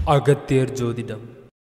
அகத்தியர் ஜோதிடம்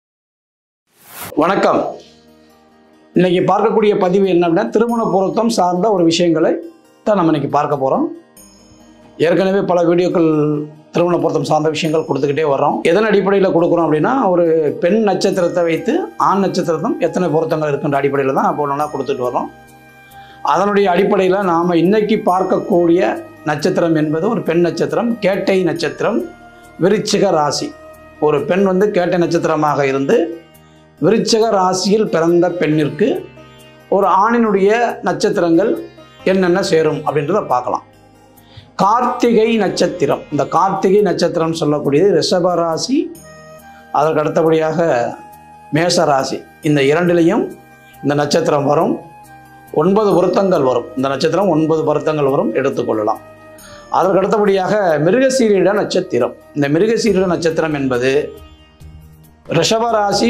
வணக்கம் இன்னைக்கு பார்க்கக்கூடிய பதிவு என்ன அப்படின்னா திருமண பொருத்தம் சார்ந்த ஒரு விஷயங்களை தான் நம்ம இன்னைக்கு பார்க்க போகிறோம் ஏற்கனவே பல வீடியோக்கள் திருமண பொருத்தம் சார்ந்த விஷயங்கள் கொடுத்துக்கிட்டே வர்றோம் எதன் அடிப்படையில் கொடுக்குறோம் அப்படின்னா ஒரு பெண் நட்சத்திரத்தை வைத்து ஆண் நட்சத்திரத்தும் எத்தனை பொருத்தங்கள் இருக்குன்ற அடிப்படையில் தான் இப்போ நல்லா கொடுத்துட்டு வர்றோம் அதனுடைய அடிப்படையில் நாம் இன்னைக்கு பார்க்கக்கூடிய நட்சத்திரம் என்பது ஒரு பெண் நட்சத்திரம் கேட்டை நட்சத்திரம் விருச்சிக ராசி ஒரு பெண் வந்து கேட்டை நட்சத்திரமாக இருந்து விருச்சிக ராசியில் பிறந்த பெண்ணிற்கு ஒரு ஆணினுடைய நட்சத்திரங்கள் என்னென்ன சேரும் அப்படின்றத பார்க்கலாம் கார்த்திகை நட்சத்திரம் இந்த கார்த்திகை நட்சத்திரம் சொல்லக்கூடியது ரிஷப ராசி அதற்கு அடுத்தபடியாக மேச ராசி இந்த இரண்டிலையும் இந்த நட்சத்திரம் வரும் ஒன்பது பொருத்தங்கள் வரும் இந்த நட்சத்திரம் ஒன்பது பொருத்தங்கள் வரும் எடுத்துக்கொள்ளலாம் அதற்கு அடுத்தபடியாக மிருகசீரிட நட்சத்திரம் இந்த மிருகசீரிட நட்சத்திரம் என்பது ரிஷப ராசி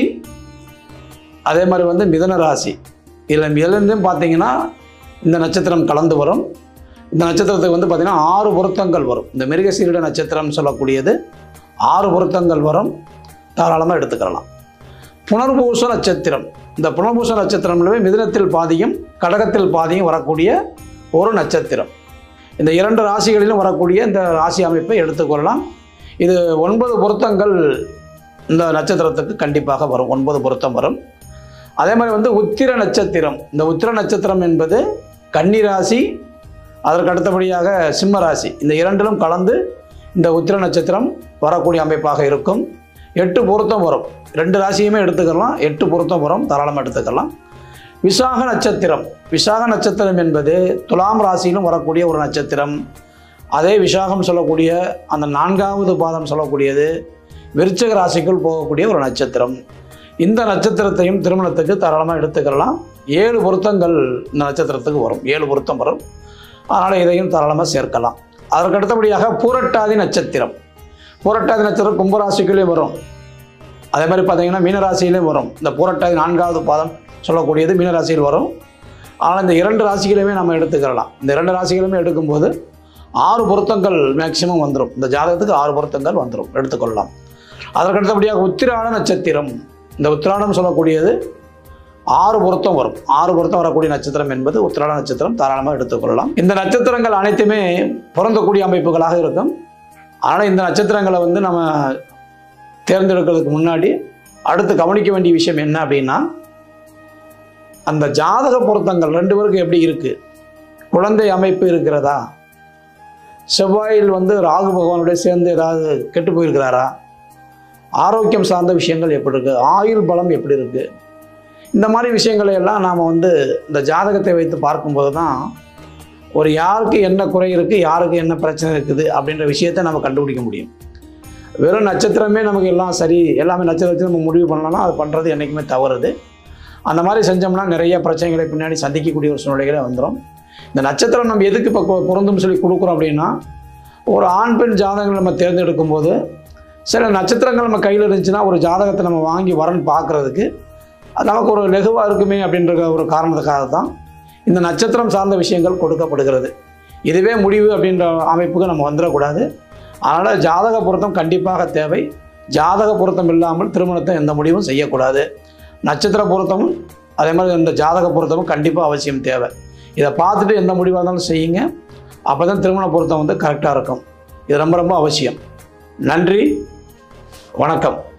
அதே மாதிரி வந்து மிதன ராசி இதில் இதுலேருந்தும் பார்த்தீங்கன்னா இந்த நட்சத்திரம் கலந்து வரும் இந்த நட்சத்திரத்துக்கு வந்து பார்த்திங்கன்னா ஆறு பொருத்தங்கள் வரும் இந்த மிருகசீரிட நட்சத்திரம் சொல்லக்கூடியது ஆறு பொருத்தங்கள் வரும் தாராளமாக எடுத்துக்கலாம் புனர்பூச நட்சத்திரம் இந்த புனர்பூச நட்சத்திரம்லவே மிதுனத்தில் பாதியும் கடகத்தில் பாதியும் வரக்கூடிய ஒரு நட்சத்திரம் இந்த இரண்டு ராசிகளிலும் வரக்கூடிய இந்த ராசி அமைப்பை எடுத்துக்கொள்ளலாம் இது ஒன்பது பொருத்தங்கள் இந்த நட்சத்திரத்துக்கு கண்டிப்பாக வரும் ஒன்பது பொருத்தம் வரும் அதே மாதிரி வந்து உத்திர நட்சத்திரம் இந்த உத்திர நட்சத்திரம் என்பது கன்னி ராசி அதற்கு அடுத்தபடியாக சிம்ம ராசி இந்த இரண்டிலும் கலந்து இந்த உத்திர நட்சத்திரம் வரக்கூடிய அமைப்பாக இருக்கும் எட்டு பொருத்தம் வரும் ரெண்டு ராசியுமே எடுத்துக்கலாம் எட்டு பொருத்தம் வரும் தாராளமாக எடுத்துக்கலாம் விசாக நட்சத்திரம் விசாக நட்சத்திரம் என்பது துலாம் ராசியிலும் வரக்கூடிய ஒரு நட்சத்திரம் அதே விசாகம் சொல்லக்கூடிய அந்த நான்காவது பாதம் சொல்லக்கூடியது விருச்சிக ராசிக்குள் போகக்கூடிய ஒரு நட்சத்திரம் இந்த நட்சத்திரத்தையும் திருமணத்துக்கு தாராளமாக எடுத்துக்கலாம் ஏழு பொருத்தங்கள் இந்த நட்சத்திரத்துக்கு வரும் ஏழு பொருத்தம் வரும் அதனால் இதையும் தாராளமாக சேர்க்கலாம் அதற்கு அடுத்தபடியாக பூரட்டாதி நட்சத்திரம் பூரட்டாதி நட்சத்திரம் கும்பராசிக்குள்ளேயும் வரும் அதே மாதிரி பார்த்தீங்கன்னா மீனராசியிலையும் வரும் இந்த பூரட்டாதி நான்காவது பாதம் சொல்லக்கூடியது மீனராசியில் வரும் ஆனால் இந்த இரண்டு ராசிகளையுமே நம்ம எடுத்துக்கலாம் இந்த இரண்டு ராசிகளுமே எடுக்கும்போது ஆறு பொருத்தங்கள் மேக்சிமம் வந்துடும் இந்த ஜாதகத்துக்கு ஆறு பொருத்தங்கள் வந்துடும் எடுத்துக்கொள்ளலாம் அதற்கு அடுத்தபடியாக உத்திராட நட்சத்திரம் இந்த உத்திராடம் சொல்லக்கூடியது ஆறு பொருத்தம் வரும் ஆறு பொருத்தம் வரக்கூடிய நட்சத்திரம் என்பது உத்திராட நட்சத்திரம் தாராளமாக எடுத்துக்கொள்ளலாம் இந்த நட்சத்திரங்கள் அனைத்துமே பொருந்தக்கூடிய அமைப்புகளாக இருக்கும் ஆனால் இந்த நட்சத்திரங்களை வந்து நம்ம தேர்ந்தெடுக்கிறதுக்கு முன்னாடி அடுத்து கவனிக்க வேண்டிய விஷயம் என்ன அப்படின்னா அந்த ஜாதக பொருத்தங்கள் ரெண்டு பேருக்கும் எப்படி இருக்கு குழந்தை அமைப்பு இருக்கிறதா செவ்வாயில் வந்து ராகு பகவானுடைய சேர்ந்து ஏதாவது கெட்டு போயிருக்கிறாரா ஆரோக்கியம் சார்ந்த விஷயங்கள் எப்படி இருக்கு ஆயுள் பலம் எப்படி இருக்கு இந்த மாதிரி விஷயங்களை எல்லாம் நாம் வந்து இந்த ஜாதகத்தை வைத்து பார்க்கும்போது தான் ஒரு யாருக்கு என்ன குறை இருக்குது யாருக்கு என்ன பிரச்சனை இருக்குது அப்படின்ற விஷயத்தை நம்ம கண்டுபிடிக்க முடியும் வெறும் நட்சத்திரமே நமக்கு எல்லாம் சரி எல்லாமே நட்சத்திரத்தை நம்ம முடிவு பண்ணலாம் அது பண்ணுறது என்றைக்குமே தவறுது அந்த மாதிரி செஞ்சோம்னா நிறைய பிரச்சனைகளை பின்னாடி சந்திக்கக்கூடிய ஒரு சூழ்நிலைகளே வந்துடும் இந்த நட்சத்திரம் நம்ம எதுக்கு இப்போ கொ- பொருந்தும் சொல்லி கொடுக்குறோம் அப்படின்னா ஒரு ஆண் பெண் ஜாதகங்கள் நம்ம தேர்ந்தெடுக்கும் போது சில நட்சத்திரங்கள் நம்ம கையில் இருந்துச்சுன்னா ஒரு ஜாதகத்தை நம்ம வாங்கி வரன்னு பார்க்குறதுக்கு அது நமக்கு ஒரு லெகுவாக இருக்குமே அப்படின்ற ஒரு காரணத்துக்காக தான் இந்த நட்சத்திரம் சார்ந்த விஷயங்கள் கொடுக்கப்படுகிறது இதுவே முடிவு அப்படின்ற அமைப்புக்கு நம்ம வந்துடக்கூடாது அதனால் ஜாதக பொருத்தம் கண்டிப்பாக தேவை ஜாதக பொருத்தம் இல்லாமல் திருமணத்தை எந்த முடிவும் செய்யக்கூடாது நட்சத்திர பொருத்தமும் அதே மாதிரி இந்த ஜாதக பொருத்தமும் கண்டிப்பாக அவசியம் தேவை இதை பார்த்துட்டு எந்த முடிவாக இருந்தாலும் செய்யுங்க அப்போ தான் திருமண பொருத்தம் வந்து கரெக்டாக இருக்கும் இது ரொம்ப ரொம்ப அவசியம் நன்றி வணக்கம்